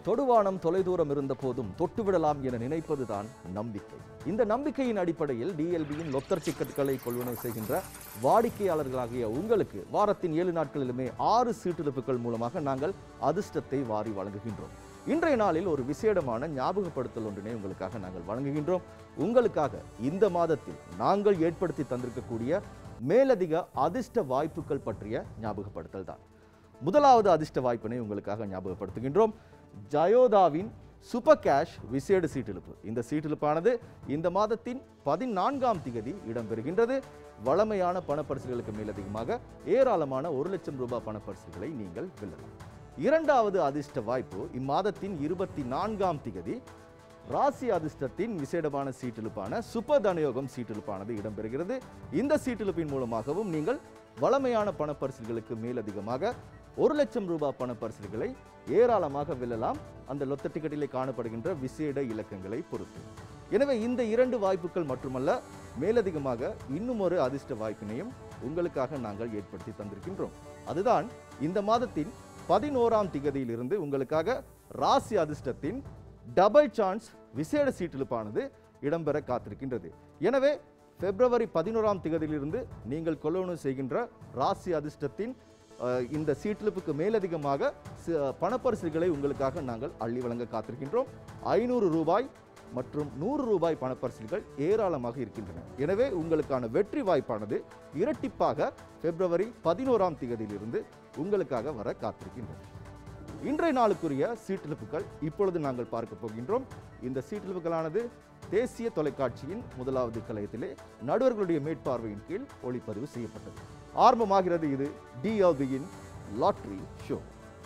தொடுவானம் தொலைதூரம் இருந்த போதும் தொட்டுவிடலாம் என நினைப்பதுதான் நம்பிக்கை இந்த நம்பிக்கையின் அடிப்படையில் டிஎல்பியின் லொத்தர் டிக்கெட்டுகளை கொள்வனவு செய்கின்ற வாடிக்கையாளர்களாகிய உங்களுக்கு வாரத்தின் ஏழு நாட்களிலுமே ஆறு சீட்டிழப்புகள் மூலமாக நாங்கள் அதிர்ஷ்டத்தை வாரி வழங்குகின்றோம் இன்றைய நாளில் ஒரு விசேடமான ஞாபகப்படுத்தல் ஒன்றினை உங்களுக்காக நாங்கள் வழங்குகின்றோம் உங்களுக்காக இந்த மாதத்தில் நாங்கள் ஏற்படுத்தி தந்திருக்கக்கூடிய மேலதிக அதிர்ஷ்ட வாய்ப்புகள் பற்றிய ஞாபகப்படுத்தல் தான் முதலாவது அதிர்ஷ்ட வாய்ப்பினை உங்களுக்காக ஞாபகப்படுத்துகின்றோம் ஜயோதாவின் சூப்பர் கேஷ் விசேட சீட்டிழுப்பு இந்த சீட்டிழுப்பானது இந்த மாதத்தின் பதினான்காம் திகதி இடம்பெறுகின்றது வளமையான பணப்பரிசுகளுக்கு மேலதிகமாக ஏராளமான ஒரு லட்சம் ரூபாய் பணப்பரிசுகளை நீங்கள் வெல்லலாம் இரண்டாவது அதிர்ஷ்ட வாய்ப்பு இம்மாதத்தின் இருபத்தி நான்காம் திகதி ராசி அதிர்ஷ்டத்தின் விசேடமான சீட்டிழுப்பான சுப தனயோகம் சீட்டிழுப்பானது இடம்பெறுகிறது இந்த சீட்டிழுப்பின் மூலமாகவும் நீங்கள் வளமையான பணப்பரிசுகளுக்கு மேலதிகமாக ஒரு லட்சம் ரூபாய் பணப்பரிசுகளை ஏராளமாக வெல்லலாம் அந்த லொத்த டிக்கெட்டிலே காணப்படுகின்ற விசேட இலக்கங்களை பொறுத்து எனவே இந்த இரண்டு வாய்ப்புகள் மட்டுமல்ல மேலதிகமாக இன்னும் ஒரு அதிர்ஷ்ட வாய்ப்பினையும் உங்களுக்காக நாங்கள் ஏற்படுத்தி தந்திருக்கின்றோம் அதுதான் இந்த மாதத்தின் பதினோராம் திகதியிலிருந்து உங்களுக்காக ராசி அதிர்ஷ்டத்தின் டபுள் சான்ஸ் விசேட சீட்டிழுப்பானது இடம்பெற காத்திருக்கின்றது எனவே பிப்ரவரி பதினோராம் திகதியிலிருந்து நீங்கள் கொள்ளணும் செய்கின்ற ராசி அதிர்ஷ்டத்தின் அஹ், இந்த சீட்டிழுப்புக்கு மேலதிகமாக சி- பணப்பரிசுகளை உங்களுக்காக நாங்கள் அள்ளி வழங்க காத்திருக்கின்றோம் ஐநூறு ரூபாய் மற்றும் நூறு ரூபாய் பணப்பரிசுகள் ஏராளமாக இருக்கின்றன எனவே உங்களுக்கான வெற்றி வாய்ப்பானது இரட்டிப்பாக பிப்ரவரி பதினோராம் திகதியிலிருந்து உங்களுக்காக வர காத்திருக்கின்றது இன்றைய நாளுக்குரிய சீட்டிழப்புகள் இப்பொழுது நாங்கள் பார்க்க போகின்றோம் இந்த சீட்டிழப்புகளானது தேசிய தொலைக்காட்சியின் முதலாவது கலையத்திலே நடுவர்களுடைய மேற்பார்வையின் கீழ் ஒளிப்பதிவு செய்யப்பட்டது ஆரம்பமாகிறது இது டிஎல்பியின் லாட்ரி ஷோ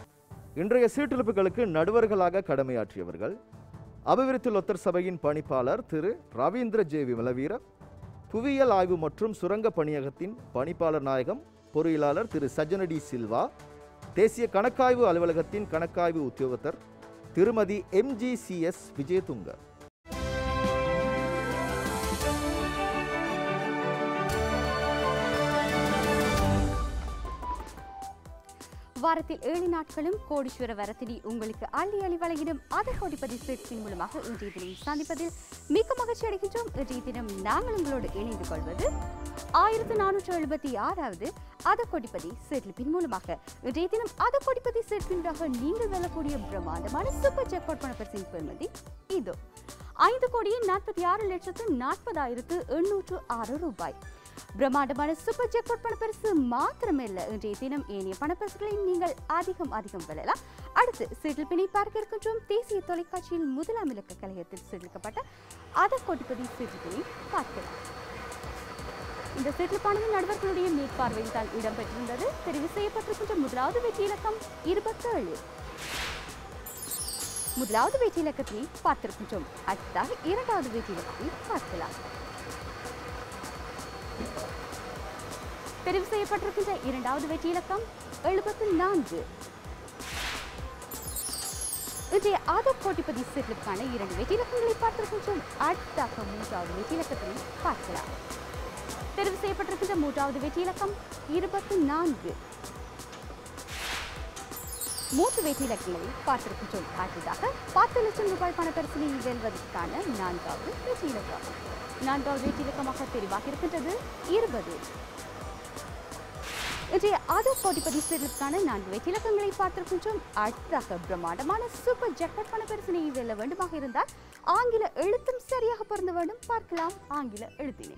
இன்றைய சீட்டிழப்புகளுக்கு நடுவர்களாக கடமையாற்றியவர்கள் அபிவிருத்தி லொத்தர் சபையின் பணிப்பாளர் திரு ரவீந்திர ஜே விமலவீர புவியியல் ஆய்வு மற்றும் சுரங்க பணியகத்தின் பணிப்பாளர் நாயகம் பொறியியலாளர் திரு சஜனடி சில்வா தேசிய கணக்காய்வு அலுவலகத்தின் கணக்காய்வு உத்தியோகத்தர் திருமதி எம்ஜிசிஎஸ் விஜயதுங்க வாரத்தில் ஏழு நாட்களும் கோடீஸ்வர வரத்தினை உங்களுக்கு அள்ளி அள்ளி வழங்கிடும் அதர் கோடிப்பதி சேர்ச்சின் மூலமாக இன்றைய தினம் சந்திப்பதில் மிக்க மகிழ்ச்சி அடைகின்றோம் இன்றைய தினம் நாங்கள் உங்களோடு இணைந்து கொள்வது ஆயிரத்து நானூற்று எழுபத்தி ஆறாவது அத கோடிப்பதி சேர்லிப்பின் மூலமாக இன்றைய தினம் அத கோடிப்பதி சேர்ப்பினூடாக நீங்கள் வெல்லக்கூடிய பிரம்மாண்டமான சூப்பர் ஜெக்பாட் பணப்பரிசின் பெறுமதி இதோ ஐந்து கோடியே நாற்பத்தி ஆறு லட்சத்து நாற்பதாயிரத்து எண்ணூற்று ஆறு ரூபாய் பிரம்மாண்டமான சூப்பர் ஜெக்பாட் பணப்பரிசு மாத்திரமில்ல இன்றைய தினம் ஏனைய பணப்பரிசுகளை நீங்கள் அதிகம் அதிகம் வெல்லலாம் அடுத்து சிறில்பினை பார்க்க இருக்கின்றோம் தேசிய தொலைக்காட்சியில் முதலாம் இலக்க கழகத்தில் சிறிக்கப்பட்ட அத கோடிப்பதி சிறில்பினை பார்க்கலாம் இந்த சிறிப்பானது நடுவர்களுடைய மேற்பார்வையில் தான் இடம்பெற்றிருந்தது தெரிவு செய்யப்பட்டிருக்கின்ற முதலாவது வெற்றி இலக்கம் இருபத்தேழு முதலாவது வெற்றி இலக்கத்தை பார்த்திருக்கின்றோம் அடுத்ததாக இரண்டாவது வெற்றி இலக்கத்தை பார்க்கலாம் தெரிவு செய்யப்பட்டிருக்கின்ற இரண்டாவது வெற்றி இலக்கம் எழுபத்தி நான்கு இன்றைய ஆதர் கோட்டிப்பதி சிறுக்கான இரண்டு வெற்றி இலக்கங்களை பார்த்திருக்கின்றோம் அடுத்ததாக மூன்றாவது வெற்றி இலக்கத்தை பார்க்கலாம் தெரிவு செய்யப்பட்டிருக்கின்ற மூன்றாவது வெற்றி இலக்கம் இருபத்தி நான்கு மூன்று வெற்றி இலக்கங்களை பார்த்திருக்கின்றோம் அடுத்ததாக பத்து லட்சம் ரூபாய் பணப்பரிசனை வெல்வதற்கான நான்காவது வெற்றி இலக்கம் நான்காவது வெற்றி இலக்கமாக தெரிவாக இருக்கின்றது இருபது இன்றைய ஆதர் கோடிப்பதி சிறுக்கான நான்கு வெற்றி இலக்கங்களை பார்த்திருக்கின்றோம் அடுத்ததாக பிரம்மாண்டமான சூப்பர் ஜெக்பாட் பணப்பரிசனை வெல்ல வேண்டுமாக இருந்தால் ஆங்கில எழுத்தும் சரியாக பொருந்த வேண்டும் பார்க்கலாம் ஆங்கில எழுத்தினை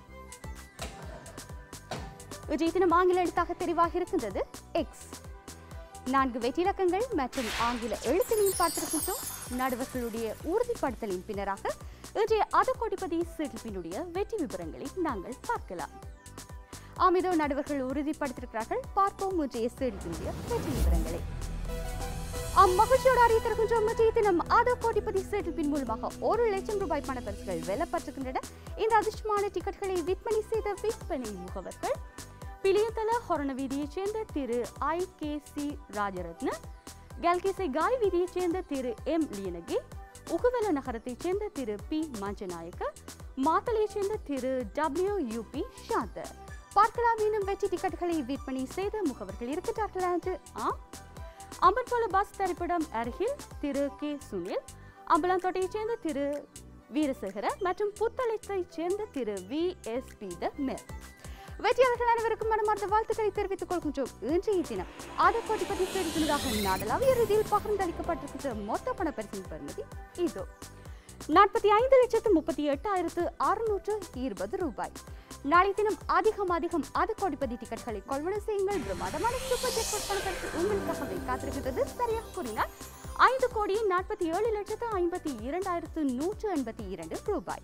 இன்றைய தினம் ஆங்கில எழுத்தாக தெரிவாக இருக்கின்றது எக்ஸ் நான்கு வெற்றி இலக்கங்கள் மற்றும் ஆங்கில எழுத்தினையும் பார்த்திருக்கின்றோம் நடுவர்களுடைய உறுதிப்படுத்தலின் பின்னராக இன்றைய அதகோடிப்பதி சிறுப்பினுடைய வெற்றி விவரங்களை நாங்கள் பார்க்கலாம் ஆமிதோ நடுவர்கள் உறுதிப்படுத்தியிருக்கிறார்கள் பார்ப்போம் இன்றைய சிறுப்பினுடைய வெற்றி விவரங்களை அம்மகிழ்ச்சியோடு அறிவித்திருக்கின்றோம் இன்றைய தினம் ஆதோ கோடிப்பதி சிறுப்பின் மூலமாக ஒரு லட்சம் ரூபாய் பணப்பரிசுகள் வெல்லப்பட்டிருக்கின்றன இந்த அதிர்ஷ்டமான டிக்கெட்களை விற்பனை செய்த விற்பனை முகவர்கள் பிளியத்தல ஹொரண வீதியைச் சேர்ந்த திரு ஐ கே சி ராஜரத்ன கல்கேசை காய் வீதியைச் சேர்ந்த திரு எம் லியனகி உகுவெல நகரத்தைச் சேர்ந்த திரு பி மஞ்சநாயக்க மாத்தளையைச் சேர்ந்த திரு டபிள்யூ யூபி ஷாந்தர் பார்க்கலாம் இன்னும் வெற்றி டிக்கெட்டுகளை விற்பனை செய்த முகவர்கள் இருக்கின்றார்களா என்று ஆ அம்பன்பால பஸ் தரிப்பிடம் அருகில் திரு கே சுனில் அம்பலந்தோட்டையைச் சேர்ந்த திரு வீரசேகர மற்றும் புத்தளத்தைச் சேர்ந்த திரு V S P de Mel வெற்றியாளர்கள் அனைவருக்கும் மனமார்ந்த வாழ்த்துக்களை தெரிவித்துக் கொள்கின்றோம் இன்றைய தினம் ஆதர் போட்டி பற்றி செய்திருந்ததாக நாடளாவிய ரீதியில் பகிர்ந்தளிக்கப்பட்டிருக்கின்ற மொத்த பண பரிசின் பெறுமதி இதோ நாற்பத்தி ஐந்து லட்சத்து முப்பத்தி எட்டாயிரத்து அறுநூற்று இருபது ரூபாய் நாளை தினம் அதிகம் அதிகம் அது கோடிப்பதி டிக்கெட்களை கொள்வன செய்யுங்கள் பிரமாதமான சூப்பர் ஜெக்பாட் பணப்பரிசு உங்களுக்காகவே காத்திருக்கிறது சரியாக கூறினால் ஐந்து கோடியே நாற்பத்தி ஏழு லட்சத்து ஐம்பத்தி இரண்டாயிரத்து நூற்று எண்பத்தி இரண்டு ரூபாய்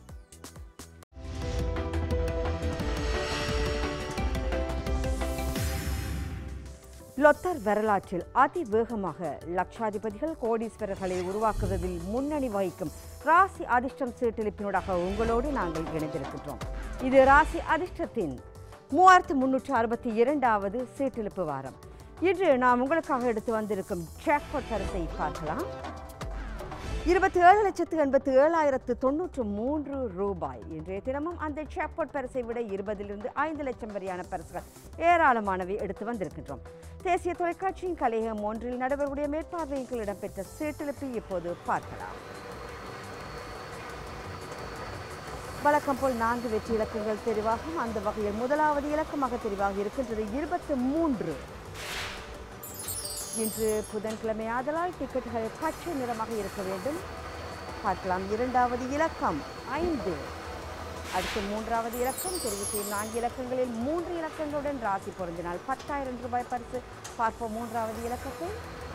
லொத்தர் வரலாற்றில் அதிவேகமாக லட்சாதிபதிகள் கோடீஸ்வரர்களை உருவாக்குவதில் முன்னணி வகிக்கும் ராசி அதிர்ஷ்டம் சீட்டெழுப்பினூடாக உங்களோடு நாங்கள் இணைந்திருக்கின்றோம் இது ராசி அதிர்ஷ்டத்தின் மூவாயிரத்து முன்னூற்று அறுபத்தி இரண்டாவது சீட்டெழுப்பு வாரம் இன்று நாம் உங்களுக்காக எடுத்து வந்திருக்கும் ஜாக்பாட் பரிசை பார்க்கலாம் இருபத்தி ஏழு லட்சத்து எண்பத்தி ஏழாயிரத்து தொண்ணூற்று மூன்று ரூபாய் இன்றைய தினமும் அந்த ஜாக்பாட் பரிசை விட இருபதிலிருந்து ஐந்து லட்சம் வரையான பரிசுகள் ஏராளமானவை எடுத்து வந்திருக்கின்றோம் தேசிய தொலைக்காட்சியின் கலையகம் ஒன்றில் நடுவர்களுடைய மேற்பார்வையில் இடம்பெற்ற சீட்டெழுப்பை இப்போது பார்க்கலாம் வழக்கம் போல் நான்கு வெற்றி இலக்கங்கள் தெரிவாகும் அந்த வகையில் முதலாவது இலக்கமாக தெரிவாக இருக்கின்றது இருபத்து மூன்று இன்று புதன்கிழமை ஆதலால் டிக்கெட்டுகள் பச்சை நிறமாக இருக்க வேண்டும் பார்க்கலாம் இரண்டாவது இலக்கம் ஐந்து அடுத்து மூன்றாவது இலக்கம் தெரிவு செய்யும் நான்கு இலக்கங்களில் மூன்று இலக்கங்களுடன் ராசி பொருந்தினால் பத்தாயிரம் ரூபாய் பரிசு பார்ப்போம் மூன்றாவது இலக்கத்தை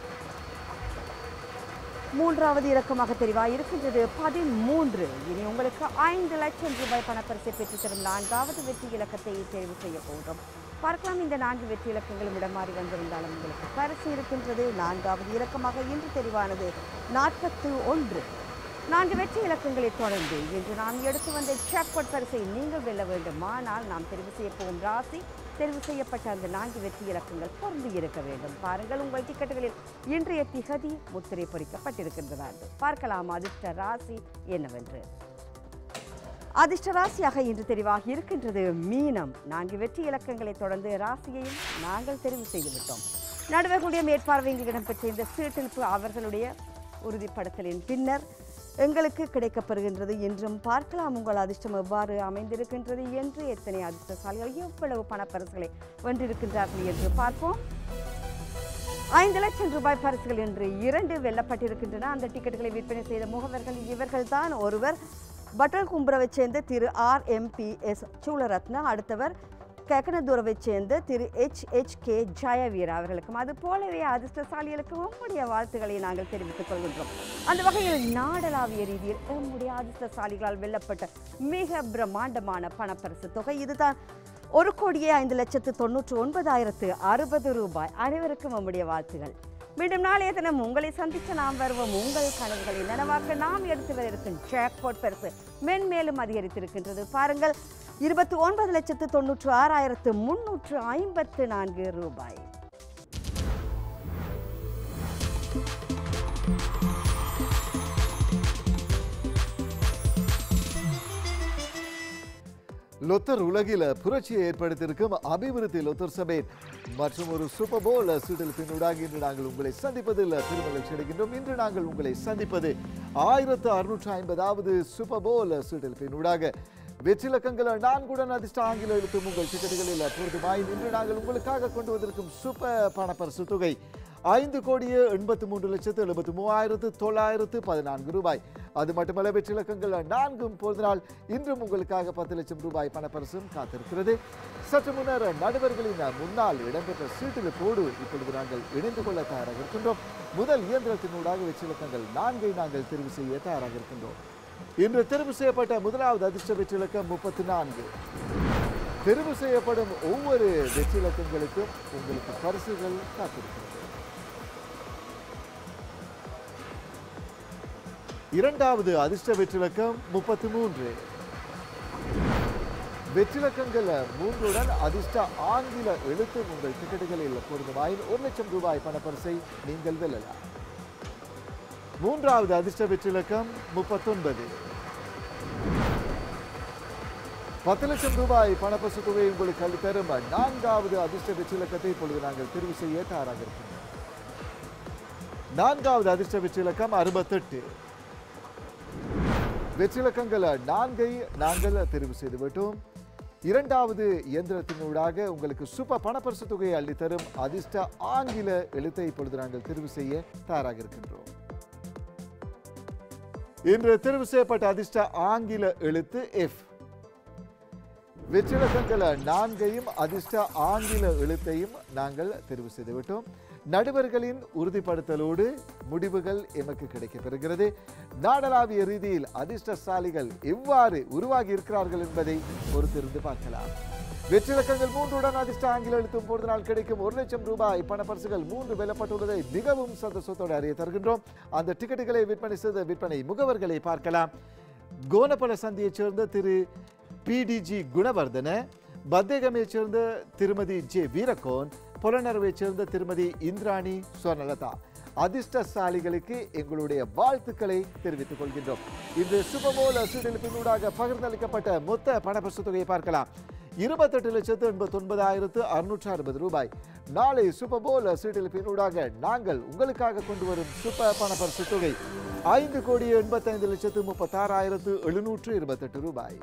மூன்றாவது இலக்கமாக தெரிவாக இருக்கின்றது பதிமூன்று இனி உங்களுக்கு ஐந்து லட்சம் ரூபாய் பணப்பரிசை பெற்றுத்தரும் நான்காவது வெற்றி இலக்கத்தை தெரிவு செய்ய போகிறோம் பார்க்கலாம் இந்த நான்கு வெற்றி இலக்கங்களும் இடமாறி வந்திருந்தாலும் உங்களுக்கு பரிசு இருக்கின்றது நான்காவது இலக்கமாக இன்று தெரிவானது நாற்பத்து ஒன்று நான்கு வெற்றி இலக்கங்களை தொடர்ந்து இன்று நாம் எடுத்து வந்த ஜாக்பாட் பரிசை நீங்கள் வெல்ல வேண்டும் ஆனால் நாம் தெரிவு செய்ய போகும் ராசி தெரிவு செய்யப்பட்ட அந்த நான்கு வெற்றி இலக்கங்கள் பொருந்தி இருக்க வேண்டும் பாருங்கள் உங்கள் டிக்கெட்டுகளில் இன்றைய திகதி முத்திரை பொறிக்கப்பட்டிருக்கின்றதா என்று பார்க்கலாம் அதிர்ஷ்ட ராசி என்னவென்று அதிர்ஷ்ட ராசியாக இன்று தெரிவாகி இருக்கின்றது மீனம் நான்கு வெற்றி இலக்கங்களை தொடர்ந்து ராசியையும் நாங்கள் தெரிவு செய்துவிட்டோம் நடுவர்களுடைய மேற்பார்வையில் இடம்பெற்ற இந்த சீட்டெழுப்பு அவர்களுடைய உறுதிப்படுத்தலின் பின்னர் எங்களுக்கு கிடைக்கப்பெறுகின்றது என்றும் பார்க்கலாம் உங்கள் அதிர்ஷ்டம் எவ்வாறு அமைந்திருக்கின்றது என்று எத்தனை அதிர்ஷ்டசாலிகள் எவ்வளவு பணப்பரிசுகளை வென்றிருக்கின்றார்கள் என்று பார்ப்போம் ஐந்து லட்சம் ரூபாய் பரிசுகள் என்று இரண்டு வெல்லப்பட்டிருக்கின்றன அந்த டிக்கெட்டுகளை விற்பனை செய்த முகவர்கள் இவர்கள்தான் ஒருவர் பட்டல் கும்பரவைச் சேர்ந்த திரு ஆர் எம்பி எஸ் சூலரத்னா அடுத்தவர் கெக்கனதூரவைச் சேர்ந்த திரு எச் எச் கே ஜெயவீர் அவர்களுக்கும் அது போலவே அதிர்ஷ்டசாலிகளுக்கு உம்முடைய வாழ்த்துக்களை நாங்கள் தெரிவித்துக் கொள்கின்றோம் அந்த வகையில் நாடளாவிய ரீதியில் உம்முடைய அதிர்ஷ்டசாலிகளால் வெல்லப்பட்ட மிக பிரம்மாண்டமான பணப்பரிசு தொகை இதுதான் ஒரு கோடியே ஐந்து லட்சத்து தொண்ணூற்று ஒன்பதாயிரத்து அறுபது ரூபாய் அனைவருக்கும் உம்முடைய வாழ்த்துகள் மீண்டும் நாளைய தினம் உங்களை சந்திக்க நாம் வருவோம் உங்கள் கனவுகளை நனவாக்க நாம் எடுத்து வர இருக்கும் ஜாக்பாட் பரிசு மென்மேலும் அதிகரித்திருக்கின்றது பாருங்கள் இருபத்தி ஒன்பது லட்சத்து தொண்ணூற்று ஆறாயிரத்து முன்னூற்று ஐம்பத்து நான்கு ரூபாய் லொத்தர் உலகில புரட்சியை ஏற்படுத்தியிருக்கும் அபிவிருத்தி லொத்தர் சபை மற்றும் ஒரு சூப்பர் போல் சீட்டில் பின்னூடாக இன்று நாங்கள் உங்களை சந்திப்பதில் பெருமகிழ்ச்சி அடைகின்றோம் இன்று நாங்கள் உங்களை சந்திப்பது ஆயிரத்து அறுநூற்று ஐம்பதாவது சூப்பர் போல் சீட்டில் பின்னூடாக வெற்றிலக்கங்கள் நான்குடன் அதிர்ஷ்ட ஆங்கில எழுத்தும் உங்கள் டிக்கெட்டுகளில் பொருதுமாய் இன்று நாங்கள் உங்களுக்காக கொண்டு வந்திருக்கும் சூப்பர் பணப்பரிசு தொகை ஐந்து கோடியே எண்பத்து மூன்று லட்சத்து எழுபத்து மூவாயிரத்து தொள்ளாயிரத்து பதினான்கு ரூபாய் அது மட்டுமல்ல வெற்றிலக்கங்கள் நான்கும் பொழுதினால் இன்றும் உங்களுக்காக பத்து லட்சம் ரூபாய் பணப்பரிசும் காத்திருக்கிறது சற்று முன்னர் நடுவர்களின் முன்னால் இடம்பெற்ற சீட்டிலுப்போடு இப்பொழுது நாங்கள் இணைந்து கொள்ள தயாராக இருக்கின்றோம் முதல் இயந்திரத்தினூடாக வெற்றிலக்கங்கள் நான்கை நாங்கள் தெரிவு செய்ய தயாராக இருக்கின்றோம் இன்று தெரிவு செய்யப்பட்ட முதலாவது அதிர்ஷ்ட வெற்றிலக்கம் முப்பத்தி நான்கு தெரிவு செய்யப்படும் ஒவ்வொரு வெற்றிலக்கங்களுக்கும் உங்களுக்கு பரிசுகள் காத்திருக்கிறது இரண்டாவது அதிர்ஷ்ட வெற்றிலக்கம் முப்பத்தி மூன்று வெற்றிலக்கங்கள் மூன்றுடன் அதிர்ஷ்ட ஆங்கில எழுத்து உங்கள் டிக்கெட்டுகளில் பொருந்துமாயின் ஒரு லட்சம் ரூபாய் பணப்பரிசை நீங்கள் வெல்லலாம் மூன்றாவது அதிர்ஷ்ட வெற்றிலக்கம் முப்பத்தொன்பது பத்து லட்சம் ரூபாய் பணப்பரிசு தொகை உங்களுக்கு அளித்தரும் நான்காவது அதிர்ஷ்ட வெற்றிலக்கத்தை இப்பொழுது நாங்கள் தெரிவு செய்ய தயாராக இருக்கின்றோம் நான்காவது அதிர்ஷ்ட வெற்றி இலக்கம் அறுபத்தெட்டு வெற்றிலக்கங்கள் நான்கை நாங்கள் தெரிவு செய்து விட்டோம் இரண்டாவது இயந்திரத்தினூடாக உங்களுக்கு சூப்பர் பணப்பரிசு தொகையை அள்ளித்தரும் அதிர்ஷ்ட ஆங்கில எழுத்தை இப்பொழுது நாங்கள் தெரிவு செய்ய தயாராக இருக்கின்றோம் இன்று தெரிவு செய்யப்பட்ட அதிர்ஷ்ட ஆங்கில எழுத்து எஃப் வெற்றிலக்கங்கள் நான்கையும் அதிர்ஷ்ட ஆங்கில எழுத்தையும் நாங்கள் தெரிவு செய்து விட்டோம் நடுவர்களின் உறுதிப்படுத்தலோடு முடிவுகள் எமக்கு கிடைக்கப் பெறுகிறது நாடளாவிய ரீதியில் அதிர்ஷ்டசாலிகள் எவ்வாறு உருவாகி இருக்கிறார்கள் என்பதை பொறுத்திருந்து பார்க்கலாம் வெற்றிலக்கங்கள் மூன்றுடன் அதிர்ஷ்ட ஆங்கில எழுத்தும் பொழுது நாள் கிடைக்கும் ஒரு லட்சம் ரூபாய் பணப்பரிசுகள் மூன்று வெல்லப்பட்டுள்ளதை மிகவும் சந்தோஷத்தோடு அறிய தருகின்றோம் அந்த டிக்கெட்டுகளை விற்பனை செய்த விற்பனை முகவர்களை பார்க்கலாம் கோனப்பல சந்தியைச் சேர்ந்த திரு பிடிஜி குணவர்தன பத்தேகமையைச் சேர்ந்த திருமதி ஜே வீரகோன் புலனறுவைச் சேர்ந்த திருமதி இந்திராணி சுவர்ணலதா அதிர்ஷ்டசாலிகளுக்கு எங்களுடைய வாழ்த்துக்களை தெரிவித்துக் கொள்கின்றோம் இந்த சுபமோல சீடெழுப்பினூடாக பகிர்ந்தளிக்கப்பட்ட மொத்த பணப்பரிசு தொகையை பார்க்கலாம் இருபத்தெட்டு லட்சத்து எண்பத்தி ஒன்பதாயிரத்து அறுநூற்று அறுபது ரூபாய் நாளை சூப்பர்போல் சீட்டெழுப்பினூடாக நாங்கள் உங்களுக்காக கொண்டு வரும் சூப்பர் பணப்பரிசு தொகை ஐந்து கோடி எண்பத்தைந்து லட்சத்து முப்பத்தாறாயிரத்து எழுநூற்று இருபத்தெட்டு ரூபாய்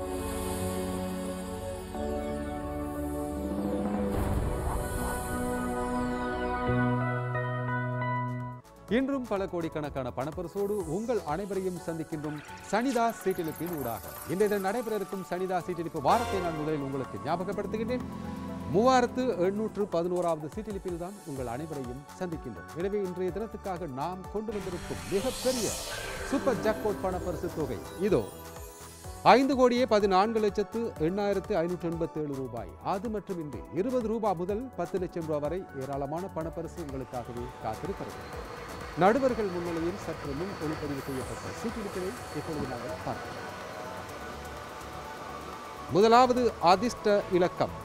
இன்றும் பல கோடிக்கணக்கான பணப்பரிசோடு உங்கள் அனைவரையும் சந்திக்கின்றோம் சனிதா சீட்டிலிப்பின் ஊடாக இன்றைய தினம் நடைபெற இருக்கும் சனிதா சீட்டிலிப்பு வாரத்தை நான் முதலில் உங்களுக்கு ஞாபகப்படுத்துகின்றேன் மூவாயிரத்து எண்ணூற்று பதினோராவது சீட்டிலிப்பில் தான் உங்கள் அனைவரையும் சந்திக்கின்றோம் எனவே இன்றைய தினத்துக்காக நாம் கொண்டு வந்திருக்கும் மிகப்பெரிய சூப்பர் ஜாக்பாட் பணப்பரிசு தொகை இதோ ஐந்து கோடியே பதினான்கு லட்சத்து எண்ணாயிரத்து ஐநூற்று எண்பத்தி ஏழு ரூபாய் அது மட்டுமின்றி இருபது ரூபாய் முதல் பத்து லட்சம் ரூபாய் வரை ஏராளமான பணப்பரிசு உங்களுக்காகவே காத்திருக்கிறது நடுவர்கள் முன்னிலையில் சற்று முன் ஒளிப்பதிவு செய்யப்பட்ட சீட்டிலிப்பதை இப்பொழுது நாங்கள் பார்க்கலாம் முதலாவது அதிர்ஷ்ட இலக்கம்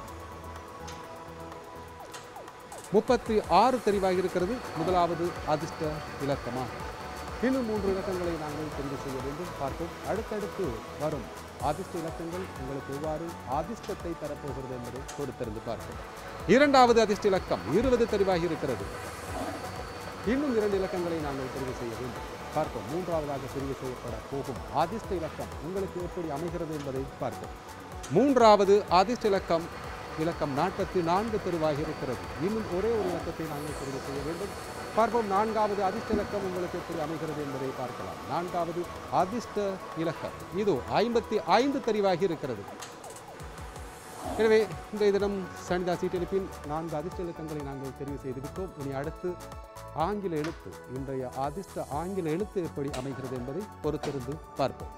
முப்பத்தி ஆறு தெரிவாகி இருக்கிறது முதலாவது அதிர்ஷ்ட இலக்கமா இன்னும் மூன்று இலக்கங்களை நாங்கள் தெரிவு செய்ய வேண்டும் பார்ப்போம் அடுத்தடுத்து வரும் அதிர்ஷ்ட இலக்கங்கள் உங்களுக்கு எவ்வாறு அதிர்ஷ்டத்தை தரப்போகிறது என்பதை பொறுத்திருந்து பார்ப்போம் இரண்டாவது அதிர்ஷ்ட இலக்கம் இருபது தெரிவாகி இருக்கிறது இன்னும் இரண்டு இலக்கங்களை நாங்கள் தெரிவு செய்ய வேண்டும் பார்ப்போம் மூன்றாவதாக தெரிவு செய்யப்பட போகும் அதிர்ஷ்ட இலக்கம் உங்களுக்கு எப்படி அமைகிறது என்பதை பார்ப்போம் மூன்றாவது அதிர்ஷ்ட இலக்கம் இலக்கம் நாற்பத்தி நான்கு தெருவாகி இருக்கிறது இன்னும் ஒரே ஒரு இலக்கத்தை நாங்கள் தெரிவு செய்ய வேண்டும் பார்ப்போம் நான்காவது அதிர்ஷ்ட இலக்கம் உங்களுக்கு எப்படி அமைகிறது என்பதை பார்க்கலாம் நான்காவது அதிர்ஷ்ட இலக்கம் இது ஐம்பத்தி ஐந்து தெரிவாகி இருக்கிறது எனவே இன்றைய தினம் சனிதா சீட்டெழுப்பின் நான்கு அதிர்ஷ்ட இலக்கங்களை நாங்கள் தெரிவு செய்துவிட்டோம் இனி அடுத்து ஆங்கில எழுத்து இன்றைய அதிர்ஷ்ட ஆங்கில எழுத்து எப்படி அமைகிறது என்பதை பொறுத்திருந்து பார்ப்போம்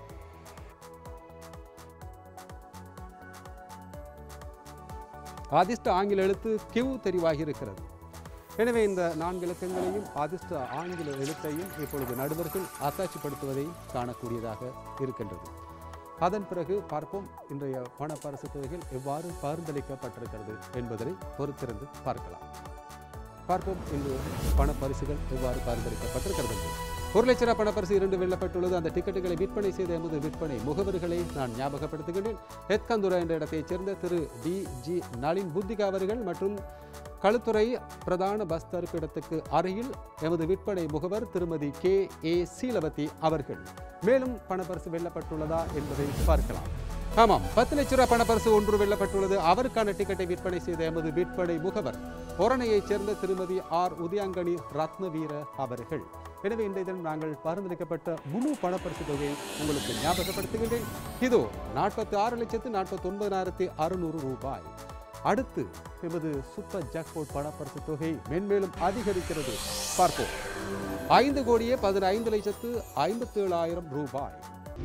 அதிர்ஷ்ட ஆங்கில எழுத்து கியூ தெரிவாகி இருக்கிறது எனவே இந்த நான்கு இலக்கங்களையும் அதிர்ஷ்ட ஆங்கில எழுத்தையும் இப்பொழுது நடுவர்கள் அத்தாட்சிப்படுத்துவதை காணக்கூடியதாக இருக்கின்றது அதன் பிறகு பார்ப்போம் இன்றைய பண பரிசு தொகைகள் எவ்வாறு பரிந்தளிக்கப்பட்டிருக்கிறது என்பதனை பொறுத்திருந்து பார்க்கலாம் பார்ப்போம் இன்று பண பரிசுகள் எவ்வாறு பரிந்துரைக்கப்பட்டிருக்கிறது என்று. ஒரு லட்ச ரூபாய் பணப்பரிசு இரண்டு வெல்லப்பட்டுள்ளது அந்த டிக்கெட்டுகளை விற்பனை செய்த எமது விற்பனை முகவர்களை நான் ஞாபகப்படுத்துகின்றேன் எத்கந்துரா என்ற இடத்தைச் சேர்ந்த திரு டி ஜி நளின் புத்திகா அவர்கள் மற்றும் களுத்துறை பிரதான பஸ் தரிப்பிடத்துக்கு அருகில் எமது விற்பனை முகவர் திருமதி கே ஏ சீலவதி அவர்கள் மேலும் பணப்பரிசு வெல்லப்பட்டுள்ளதா என்பதை பார்க்கலாம் ஆமாம் பத்து லட்ச ரூபாய் பணப்பரிசு ஒன்று வெல்லப்பட்டுள்ளது அவருக்கான டிக்கெட்டை விற்பனை செய்த எமது விற்பனை முகவர் பொரணையைச் சேர்ந்த திருமதி ஆர் உதயாங்கனி ரத்னவீர அவர்கள் எனவே இன்றைய தினம் நாங்கள் பரிந்துரைக்கப்பட்ட முழு பணப்பரிசு தொகையை உங்களுக்கு ஞாபகப்படுத்துகின்றேன் இதோ நாற்பத்தி ஆறு லட்சத்து நாற்பத்தி ஒன்பதாயிரத்தி அறுநூறு ரூபாய் அடுத்து எமது சூப்பர் ஜாக்பாட் பணப்பரிசு தொகை மென்மேலும் அதிகரிக்கிறது பார்ப்போம் ஐந்து கோடியே பதினைந்து லட்சத்து ஐம்பத்தி ஏழாயிரம் ரூபாய்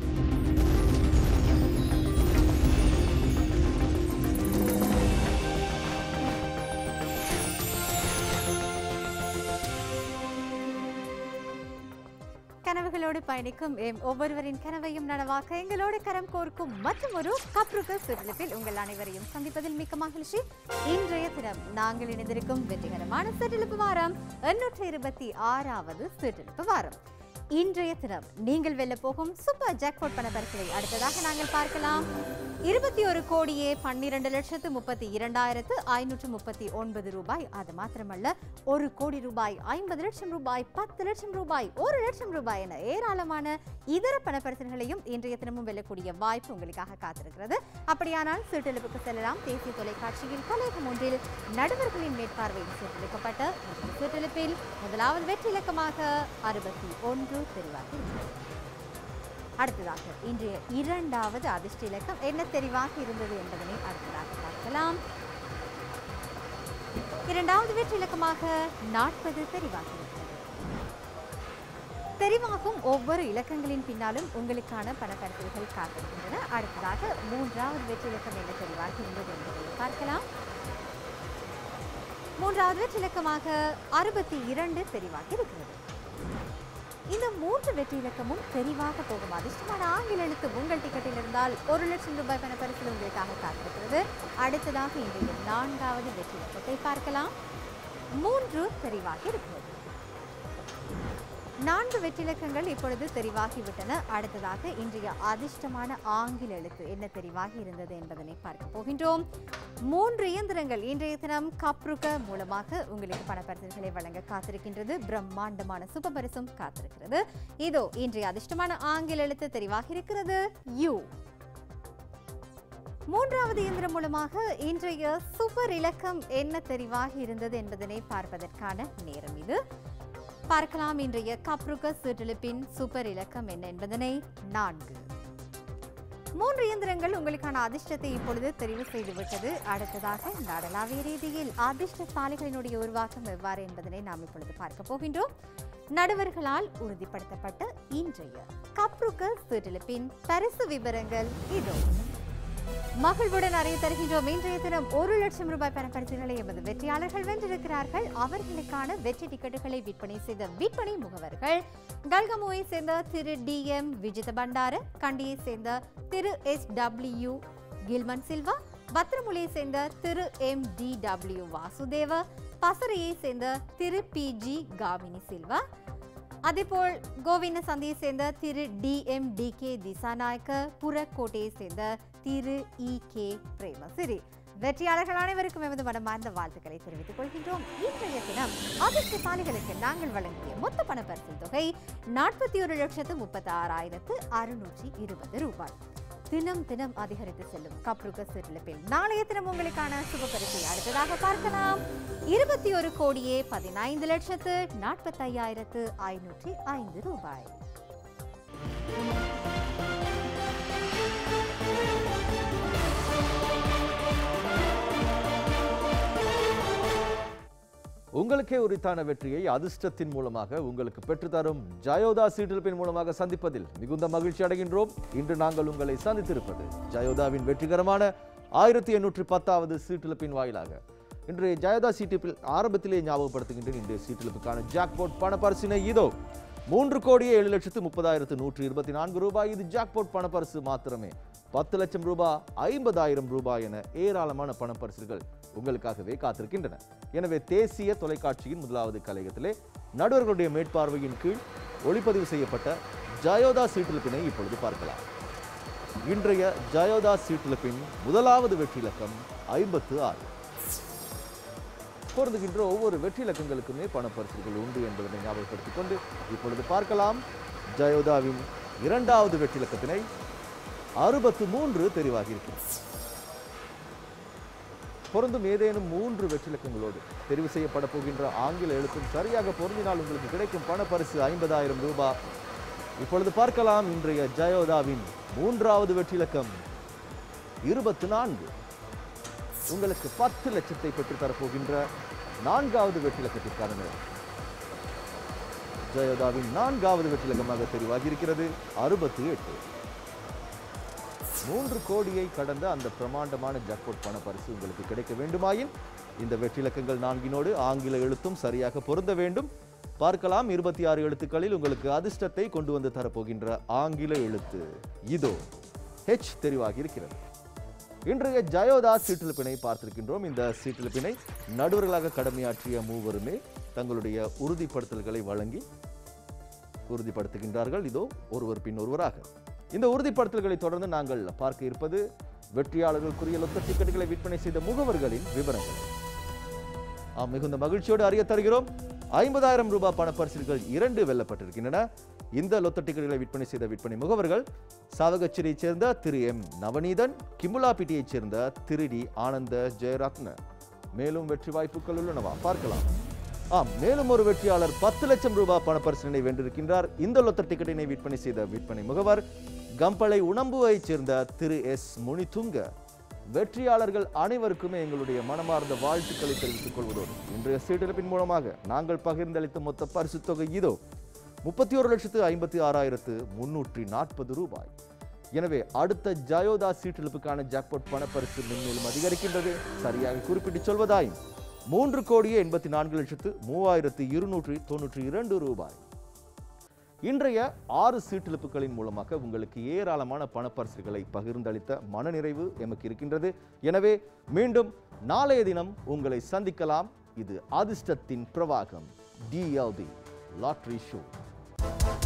கனவுகளோடு பயணிக்கும் எம் ஒவ்வொருவரின் கனவையும் நனவாக்க எங்களோடு கரம் கோர்க்கும் மற்றும் ஒரு கப்ருக்க சுற்றுலப்பில் உங்கள் அனைவரையும் சந்திப்பதில் மிக்க மகிழ்ச்சி இன்றைய தினம் நாங்கள் இணைந்திருக்கும் வெற்றிகரமான சுற்றுலப்பு வாரம் எண்ணூற்றி இருபத்தி ஆறாவது சுற்றுலப்பு வாரம் இன்றைய தினம் நீங்கள் வெல்ல போகும் சூப்பர் ஜாக்பாட் பண பரிசுகளை அடுத்ததாக நாங்கள் பார்க்கலாம் இருபத்தி ஒரு கோடியே பன்னிரண்டு லட்சத்து முப்பத்தி இரண்டாயிரத்து ஐநூற்று முப்பத்தி ஒன்பது ரூபாய் அது மாத்திரமல்ல ஒரு கோடி ரூபாய் ஐம்பது லட்சம் ரூபாய் பத்து லட்சம் ரூபாய் ஒரு லட்சம் ரூபாய் என ஏராளமான இதர பணப்பரிசல்களையும் இன்றைய தினமும் வெல்லக்கூடிய வாய்ப்பு உங்களுக்காக காத்திருக்கிறது அப்படியானால் சீட்டெழுப்புக்கு செல்லலாம் தேசிய தொலைக்காட்சியில் கலையகம் ஒன்றில் நடுவர்களின் மேற்பார்வையில் சீட்டெழுக்கப்பட்ட இந்த சீட்டெழுப்பில் முதலாவது வெற்றி இலக்கமாக அறுபத்தி ஒன்று தெரிவாகி இருக்கிறது. அடுத்ததாக இன்றைய இரண்டாவது அதிர்ஷ்ட இலக்கம் என்ன தெரிவாக இருந்தது என்பதனை அடுத்ததாக பார்க்கலாம் இரண்டாவது வெற்றி இலக்கமாக நாற்பது தெரிவாகி இருக்கிறது தெரிவாகும் ஒவ்வொரு இலக்கங்களின் பின்னாலும் உங்களுக்கான பணப்பரிசுகள் காத்திருக்கின்றன அடுத்ததாக மூன்றாவது வெற்றி இலக்கம் என்ன தெரிவாகி இருந்தது என்பதை பார்க்கலாம் மூன்றாவது வெற்றி இலக்கமாக அறுபத்தி இரண்டு தெரிவாகி இருக்கிறது இந்த மூன்று வெற்றி இலக்கமும் தெரிவாக போகும் அதிர்ஷ்டமான ஆங்கில எழுத்து உங்கள் டிக்கெட்டில் இருந்தால் ஒரு லட்சம் ரூபாய் பண பரிசு உங்களுக்காக காத்திருக்கிறது அடுத்ததாக இன்றைய நான்காவது வெற்றி இலக்கத்தை பார்க்கலாம் மூன்று தெரிவாகி இருக்கிறது நான்கு வெற்றிலக்கங்கள் இப்பொழுது தெரிவாகிவிட்டன அடுத்ததாக இன்றைய அதிர்ஷ்டமான ஆங்கில எழுத்து என்ன தெரிவாகி இருந்தது என்பதனை பார்க்க போகின்றோம் மூன்று இயந்திரங்கள் இன்றைய தினம் கப்ருக மூலமாக உங்களுக்கு பணப்பரிசுகளை வழங்க காத்திருக்கின்றது பிரம்மாண்டமான சுப பரிசும் காத்திருக்கிறது இதோ இன்றைய அதிர்ஷ்டமான ஆங்கில எழுத்து தெரிவாகி இருக்கிறது யூ மூன்றாவது இயந்திரம் மூலமாக இன்றைய சூப்பர் இலக்கம் என்ன தெரிவாகி இருந்தது என்பதனை பார்ப்பதற்கான நேரம் இது பார்க்கலாம் இன்றைய கப்ருக சிற்றிலிப்பின் சூப்பர் இலக்கம் என்ன என்பதனை நான்கு மூன்று இயந்திரங்கள் உங்களுக்கான அதிர்ஷ்டத்தை இப்பொழுது தெரிவு செய்துவிட்டது அடுத்ததாக நாடளாவிய ரீதியில் அதிர்ஷ்டசாலிகளினுடைய உருவாக்கம் எவ்வாறு என்பதனை நாம் இப்பொழுது பார்க்க போகின்றோம் நடுவர்களால் உறுதிப்படுத்தப்பட்ட இன்றைய கப்ருக்க சிற்றிலிப்பின் பரிசு விவரங்கள் இதோ மகிழ்வுடன் அறிய தருகின்றோம் இன்றைய தினம் ஒரு லட்சம் ரூபாய் பணப்பரிசுகளை எமது வெற்றியாளர்கள் வென்றிருக்கிறார்கள் அவர்களுக்கான வெற்றி டிக்கெட்டுகளை விற்பனை செய்த விற்பனை முகவர்கள் கல்கமுவை சேர்ந்த திரு டி எம் விஜித பண்டார கண்டியை சேர்ந்த திரு எஸ் டபிள்யூ கில்மன் சில்வா பத்திரமுலையை சேர்ந்த திரு எம் டி டபிள்யூ வாசுதேவ பசறையை சேர்ந்த திரு பி ஜி காமினி சில்வா அதேபோல் கோவிந்த சந்தியை சேர்ந்த திரு D M D K Dissanayake புறக்கோட்டையை சேர்ந்த திரு இ கே பிரேமசிறி வெற்றியாளர்கள் அனைவருக்கும் எமது மனமார்ந்த வாழ்த்துக்களை தெரிவித்துக் கொள்கின்றோம் இன்றைய தினம் அதிர்ஷ்டசாலிகளுக்கு நாங்கள் வழங்கிய மொத்த பண பரிசில் தொகை நாற்பத்தி ஒரு லட்சத்து முப்பத்தி ஆறாயிரத்து அறுநூற்றி இருபது ரூபாய் தினம் தினம் அதிகரித்து செல்லும் கப்ருக சிறுலிப்பில் நாளைய தினம் உங்களுக்கான சுப பரிசை அடுத்ததாக பார்க்கலாம் இருபத்தி ஒரு கோடியே பதினைந்து லட்சத்து நாற்பத்தையாயிரத்து ஐநூற்றி ஐந்து ரூபாய் உங்களுக்கே உரித்தான வெற்றியை அதிர்ஷ்டத்தின் மூலமாக உங்களுக்கு பெற்றுத்தரும் ஜயோதா சீட்டிருப்பின் மூலமாக சந்திப்பதில் மிகுந்த மகிழ்ச்சி அடைகின்றோம் இன்று நாங்கள் உங்களை சந்தித்திருப்பது ஜயோதாவின் வெற்றிகரமான ஆயிரத்தி எண்ணூற்றி பத்தாவது சீட்டிழப்பின் வாயிலாக இன்றைய ஜயோதா சீட்டிப்பில் ஆரம்பத்திலே ஞாபகப்படுத்துகின்றேன் இன்றைய சீட்டிழப்புக்கான ஜாக்பாட் பணப்பரிசினை இதோ மூன்று கோடியே ஏழு லட்சத்து முப்பதாயிரத்து நூற்றி இருபத்தி நான்கு ரூபாய் இது ஜாக்பாட் பணப்பரிசு மாத்திரமே பத்து லட்சம் ரூபாய் ஐம்பதாயிரம் ரூபாய் என ஏராளமான பணப்பரிசுகள் உங்களுக்காகவே காத்திருக்கின்றன எனவே தேசிய தொலைக்காட்சியின் முதலாவது கலையகத்திலே நடுவர்களுடைய மேற்பார்வையின் கீழ் ஒளிப்பதிவு செய்யப்பட்ட ஜயோதா சீட்டிழப்பினை இப்பொழுது பார்க்கலாம் இன்றைய ஜயோதா சீட்டிழப்பின் முதலாவது வெற்றி இலக்கம் ஐம்பத்து ஆறு பொருந்துகின்ற ஒவ்வொரு வெற்றி இலக்கங்களுக்குமே பணப்பரிசுகள் உண்டு என்பதனை ஞாபகப்படுத்திக் கொண்டு இப்பொழுது பார்க்கலாம் ஜயோதாவின் இரண்டாவது வெற்றி இலக்கத்தினை அறுபத்து மூன்று தெரிவாகி இருக்கிறது பொருந்தும் ஏதேனும் மூன்று வெற்றிலக்கங்களோடு தெரிவு செய்யப்பட போகின்ற ஆங்கில எழுத்தும் சரியாக பொருந்தினால் உங்களுக்கு கிடைக்கும் பணப்பரிசு ஐம்பதாயிரம் ரூபாய் இப்பொழுது பார்க்கலாம் இன்றைய ஜயோதாவின் மூன்றாவது வெற்றிலக்கம் இருபத்து நான்கு உங்களுக்கு பத்து லட்சத்தை பெற்றுத் தரப்போகின்ற நான்காவது வெற்றிலக்கத்திற்கான நேரம் ஜயோதாவின் நான்காவது வெற்றிலக்கமாக தெரிவாகி இருக்கிறது அறுபத்தி எட்டு மூன்று கோடியை கடந்த அந்த பிரமாண்டமான ஜாக்பாட் பண பரிசு உங்களுக்கு கிடைக்க வேண்டுமாயின் இந்த வெற்றிலக்கங்கள் நான்கினோடு ஆங்கில எழுத்தும் சரியாக பொருந்த வேண்டும் பார்க்கலாம் இருபத்தி ஆறு எழுத்துக்களில் உங்களுக்கு அதிர்ஷ்டத்தை கொண்டு வந்து தரப்போகின்ற ஆங்கில எழுத்து இதோ ஹெச் தெரிவாகி இருக்கிறது இன்றைய ஜயோதா சீட்டிழப்பினை பார்த்திருக்கின்றோம் இந்த சீட்டிழப்பினை நடுவர்களாக கடமையாற்றிய மூவருமே தங்களுடைய உறுதிப்படுத்தல்களை வழங்கி உறுதிப்படுத்துகின்றார்கள் இதோ ஒருவர் பின் ஒருவராக இந்த உறுதிப்படுத்தல்களை தொடர்ந்து நாங்கள் பார்க்க இருப்பது வெற்றியாளர்களுக்குரிய லொத்த டிக்கெட்டுகளை விற்பனை செய்த முகவர்களின் விவரங்கள் ஆம் மிகுந்த மகிழ்ச்சியோடு அறிய தருகிறோம் ஐம்பதாயிரம் ரூபாய் பணப்பரிசில்கள் இரண்டு வெல்லப்பட்டிருக்கின்றன இந்த லொத்த டிக்கெட்டுகளை விற்பனை செய்த விற்பனை முகவர்கள் சாவகச்சேரியைச் சேர்ந்த திரு எம் நவநீதன் கிமுலாபிட்டியைச் சேர்ந்த திரு டி ஆனந்த ஜெயரத்ன மேலும் வெற்றி வாய்ப்புகள் உள்ளனவா பார்க்கலாம் ஆம் மேலும் ஒரு வெற்றியாளர் பத்து லட்சம் ரூபாய் பணப்பரிசினை வென்றிருக்கின்றார் இந்த லொத்த டிக்கெட்டினை விற்பனை செய்த விற்பனை முகவர் கம்பளை உணம்புவைச் சேர்ந்த திரு எஸ் முனிதுங்க வெற்றியாளர்கள் அனைவருக்குமே எங்களுடைய மனமார்ந்த வாழ்த்துக்களை தெரிவித்துக் கொள்வதோடு இன்றைய சீட்டெடுப்பின் மூலமாக நாங்கள் பகிர்ந்தளித்த மொத்த பரிசுத் தொகை இதோ முப்பத்தி ஒரு லட்சத்து ஐம்பத்தி ஆறாயிரத்து முன்னூற்றி நாற்பது ரூபாய் எனவே அடுத்த ஜயோதா சீட்டெழுப்புக்கான ஜாக்பாட் பணப்பரிசு மென்மேலும் அதிகரிக்கின்றது சரியாக குறிப்பிட்டு சொல்வதாயும் மூன்று கோடியே எண்பத்தி நான்கு லட்சத்து மூவாயிரத்து இருநூற்றி தொன்னூற்றி இரண்டு ரூபாய் இன்றைய ஆறு சீட்டெழுப்புகளின் மூலமாக உங்களுக்கு ஏராளமான பணப்பரிசுகளை பகிர்ந்தளித்த மனநிறைவு எமக்கு இருக்கின்றது எனவே மீண்டும் நாளைய தினம் உங்களை சந்திக்கலாம் இது அதிர்ஷ்டத்தின் பிரவாகம் டிஎல்டி லாட்ரி ஷோ